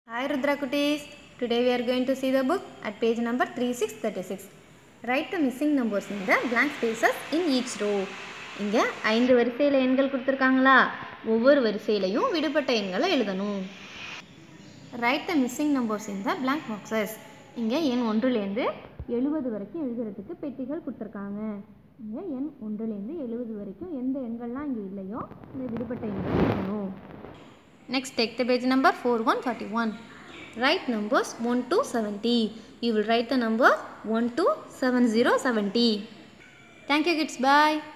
Hi Rudra Kutis. Today we are going to see the book at page number 3636. Write the missing numbers in the blank spaces in each row. இங்கே ஐந்து வரிசையில் எண்கள் கொடுத்துருக்காங்களா ஒவ்வொரு வரிசையிலையும் விடுபட்ட எண்களை எழுதணும் write the missing numbers in the blank boxes இங்கே எண் ஒன்றுலேருந்து எழுபது வரைக்கும் எழுதுறதுக்கு பெட்டிகள் கொடுத்துருக்காங்க இங்கே எண் ஒன்றுலேருந்து எழுபது வரைக்கும் எந்த எண்கள்லாம் இங்கே இல்லையோ இந்த விடுபட்ட எண்களை எழுதணும் Next, take the page number 4141. Write numbers 1 to 70. You will write the number 1 to 7070. Thank you kids. Bye.